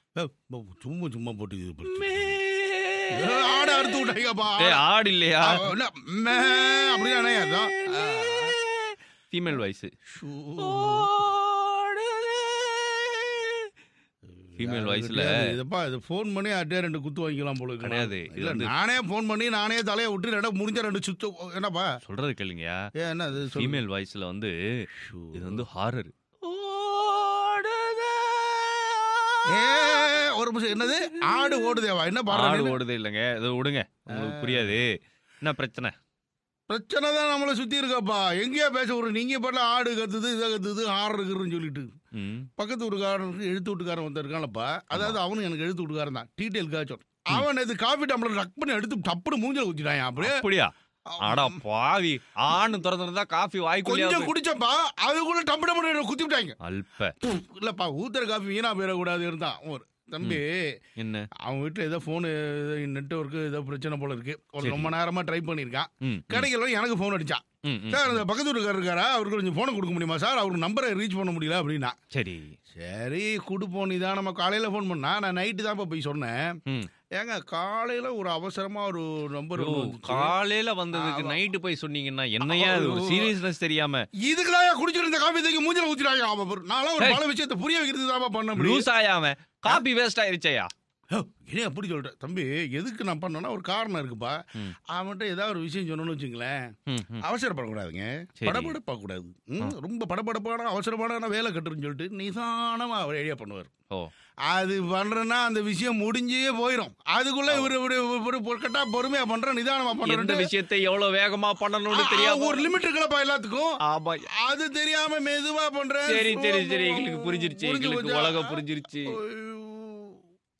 ஏ, சும்மா சும்மா போட்டு இது பண்ணி. ஏ, ஆடை அறுத்து விட்டாங்கப்பா ஏய் ஆடு இல்லையா ஆ, இல்ல, மே, அப்படிதானே அதான் ஆ. ஃபீமேல் வாய்ஸ் ஷூ. ஃபீமேல் வாய்ஸ்ல கிடையாது. இதப்பா இது ஃபோன் பண்ணி அட்டே ரெண்டு குத்து வாங்கிக்கலாம் போல இருக்கு. கிடையாது. இது இல்ல வந்து- நானே ஃபோன் பண்ணி நானே தலையை விட்டு ரெண்டா முடிஞ்ச ரெண்டு சுத்து என்னப்பா சொல்றது கேளுங்கயா ஏ என்ன இது சொல்லு. ஃபீமேல் வாய்ஸ்ல வந்து ஷூ. இது வந்து ஹாரர் ஏ ஒரு நிமிஷம் என்னது ஆடு ஓடுதேவா என்ன ஆடு பாடுறாங்க ஓடுதே இல்லைங்க இது விடுங்க உங்களுக்கு புரியாது என்ன பிரச்சனை பிரச்சனை தான் நம்மளை சுத்தி இருக்காப்பா எங்கேயா பேச விடுற நீங்க பாட்டல ஆடு கத்துது இதை கத்துது ஆறு இருக்குன்னு சொல்லிட்டு ம் பக்கத்து வீட்டுக்காரனுக்கு எழுத்து வீட்டுக்காரன் வந்து இருக்கானப்பா அதாவது அவனும் எனக்கு எழுத்து வீட்டுக்காரன் தான் டீட்டெயிலுக்காக சொல் அவன் இது காஃபி டம்ளர் டக் பண்ணி எடுத்து டப்புன்னு மூஞ்சில ஊத்திட்டான் அப்படியே அப்படியா அடா பாவி ஆணு திறந்துருந்தா காஃபி வாய்க்குள்ளேயா கொஞ்சம் குடிச்சப்பா அதுக்குள்ள டப்பு டப்பு குத்தி விட்டாங்க அல்ப இல்லப்பா ஊத்துற காஃபி வீணா போயிடக்கூடாது இருந்தான் ஒரு தம்பி என்ன அவன் வீட்டுல ஏதோ போனு நெட்ஒர்க்கு ஏதோ பிரச்சனை போல இருக்கு ஒரு சரி. ரொம்ப நேரமா ட்ரை பண்ணியிருக்கான் ம், ம், கிடைக்கல எனக்கு ஃபோன் அடிச்சான் ம், ம். சார் இந்த பக்கத்து வீட்டுக்காரர் இருக்காரா அவருக்கு கொஞ்சம் ஃபோனை கொடுக்க முடியுமா சார் அவருக்கு நம்பரை ரீச் பண்ண முடியல அப்படின்னா சரி சரி கொடுப்போம் இதான் நம்ம காலையில ஃபோன் பண்ணா நான் நைட்டு தான் போய் சொன்னேன் ம். ஏங்க காலையில ஒரு அவசரமா ஒரு நம்பர் ஓ, காலையில வந்ததுக்கு ஆமா. நைட்டு போய் சொன்னீங்கன்னா என்னையா இது ஒரு சீரியஸ்னஸ் தெரியாம இதுக்குதான் குடிச்சிட்டு இருந்த காஃபி தூக்கி மூஞ்சில ஊத்திட்டாங்க அவன் பாரு. நான்லாம் ஒரு ஏய். பல விஷயத்தை புரிய வைக்கிறது தான் பண்ண முடியும் லூஸ் ஆயாம காபி வேஸ்ட் ஆயிருச்சையா ஏன் அப்படி சொல்றேன் தம்பி எதுக்கு நான் பண்ணேன்னா ஒரு காரணம் இருக்குப்பா ம். அவன்கிட்ட ஏதாவது ஒரு விஷயம் சொன்னோன்னு வச்சுங்களேன் ம், ம். அவசரப்படக்கூடாதுங்க சரி. படபடப்பா கூடாது ம், ரொம்ப படபடப்பான அவசரமான வேலை கட்டுருன்னு சொல்லிட்டு நிதானமா அவர் ஐடியா பண்ணுவார் ஓ அது பண்றேன்னா அந்த விஷயம் முடிஞ்சே போயிடும் அதுக்குள்ள இவரு இவரு இவரு பொருட்கட்டா பொறுமையா பண்ற நிதானமா எந்த பண்ற விஷயத்தை எவ்வளவு வேகமா பண்ணணும்னு தெரியாம ஒரு லிமிட் இருக்குல்லப்பா எல்லாத்துக்கும் ஆமா அது தெரியாம மெதுவா பண்றேன் சரி சரி சரி slow-mo. எங்களுக்கு புரிஞ்சிருச்சு புரிஞ்சு எங்களுக்கு போச்சா? உலகம் புரிஞ்சிருச்சு ஐயோ,